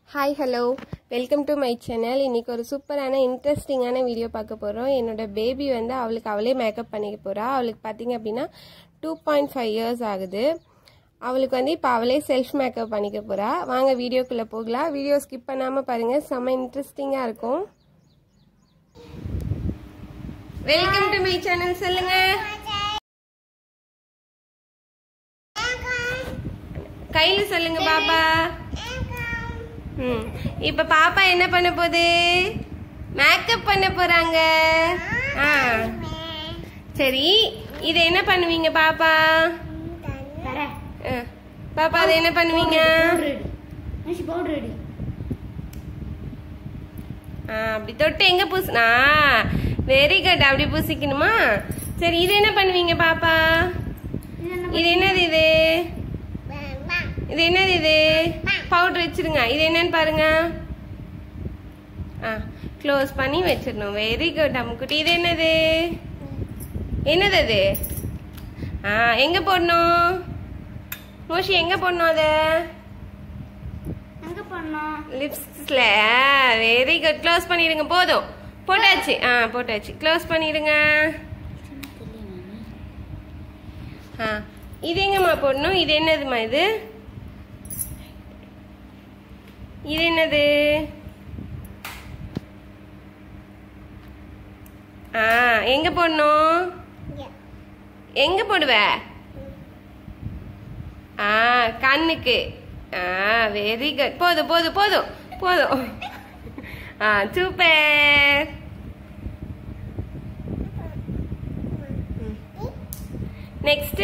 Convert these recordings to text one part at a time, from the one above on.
Hi hello welcome to my channel இன்னைக்கு ஒரு சூப்பரான இன்ட்ரெஸ்டிங்கான வீடியோ பார்க்க போகிறோம் என்னோட பேபி வந்து அவளுக்கு அவளே மேக்கப் பண்ணிக்க போகிறா அவளுக்கு பார்த்தீங்க அப்படின்னா டூ பாயிண்ட் ஃபைவ் இயர்ஸ் ஆகுது அவளுக்கு வந்து இப்போ அவளே செல்ஃப் மேக்கப் பண்ணிக்க போகிறா வாங்க வீடியோக்குள்ளே போகலாம் வீடியோ ஸ்கிப் பண்ணாமல் பாருங்கள் செம்ம இன்ட்ரெஸ்டிங்காக இருக்கும் வெல்கம் டு மை சேனல் சொல்லுங்க கையில சொல்லுங்க பாப்பா ம் இப்போ பாப்பா என்ன பண்ண போகுது மேக்கப் பண்ண போறாங்க ஆ சரி இது என்ன பண்ணுவீங்க பாப்பா ஆ, பாப்பா அது என்ன பண்ணுவீங்க பவுடர் ரெடி ஆ அப்படி தொட்டு எங்க பூசினா வெரி குட் அப்படி பூசிக்கணுமா சரி இது என்ன பண்ணுவீங்க பாப்பா இது என்னது இது இது என்னது இது பவுடர் வச்சிருங்க இது என்னன்னு பாருங்க ஆ க்ளோஸ் பண்ணி வச்சிடணும் வெரி குட் அம்முக்குட்டி இது என்னது என்னது அது ஆ எங்க போடணும் மோஷி எங்க போடணும் அதை எங்க பண்ணோம் லிப்ஸ்ல வெரி குட் க்ளோஸ் பண்ணிடுங்க போதும் போட்டாச்சு ஆ போட்டாச்சு க்ளோஸ் பண்ணிடுங்க ஆ இது எங்கம்மா போடணும் இது என்னதுமா இது இது என்னது ஆ எங்க போடணும் எங்க போடுவ ஆ கண்ணுக்கு ஆ வெரி குட் போதும் போதும் போதும் போதும் ஆ சூப்பர் நெக்ஸ்ட்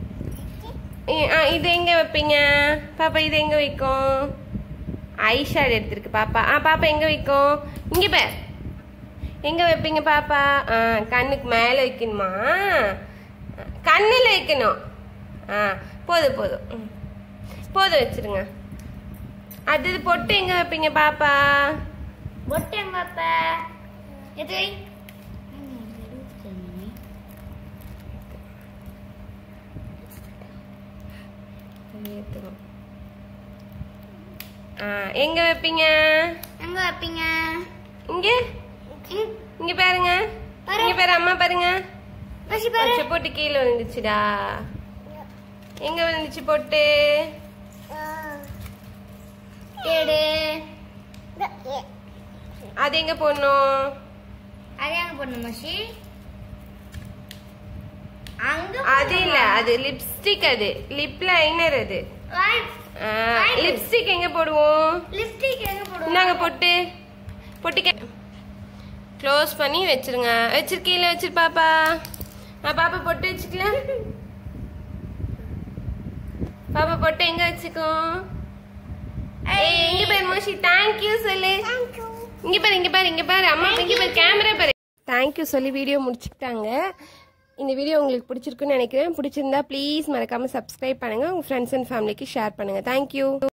இது எங்க வைப்பீங்க பாப்பா இது எங்க வைக்கும் ஐஷேட் எடுத்திருக்கு பாப்பா ஆ பாப்பா எங்க வைக்கும் இங்க பார் எங்க வைப்பீங்க பாப்பா ஆ கண்ணுக்கு மேல வைக்கணுமா கண்ணுல வைக்கணும் ஆ போதும் போதும் ம். போதும் வச்சிருங்க அடுத்தது பொட்டு எங்க வைப்பீங்க பாப்பா பொட்டு எங்க வைப்ப எது வை ஆ எங்க வைப்பீங்க எங்க வைப்பீங்க இங்க இங்க இங்க பாருங்க பாரு. இங்க பாரு அம்மா பாருங்க வச்சு பாரு வச்ச போட்டு கீழே விழுந்துச்சுடா எங்க விழுந்துச்சு பொட்டு தேடு அது எங்க போடணும் அது எங்க போடணும் மஷி அங்க அது இல்ல அது லிப்ஸ்டிக் அது லிப் லைனர் அது லிப்ஸ்டிக் எங்க போடுவோம் லிப்ஸ்டிக் எங்க போடுவோம் இந்தாங்க பொட்டு பொட்டு க்ளோஸ் பண்ணி வச்சிருங்க வச்சிருக்கீங்களா வச்சிரு பாப்பா நான் பாப்பா பொட்டு வச்சுக்கலாம் பாப்பா பொட்டு எங்க வச்சுக்கோம் ஏய் இங்க பாரு மோஷி தேங்க் யூ சொல்லு இங்க பாரு இங்க பாரு இங்க பாரு அம்மா இங்க பாரு கேமரா பாரு தேங்க் யூ சொல்லி வீடியோ முடிச்சுக்கிட்டாங்க இந்த வீடியோ உங்களுக்கு பிடிச்சிருக்குன்னு நினைக்கிறேன் பிடிச்சிருந்தா ப்ளீஸ் மறக்காம சப்ஸ்கிரைப் பண்ணுங்க உங்க ஃப்ரெண்ட்ஸ் அண்ட் ஃபேமிலிக்கு ஷேர் பண்ணுங்க தேங்க் யூ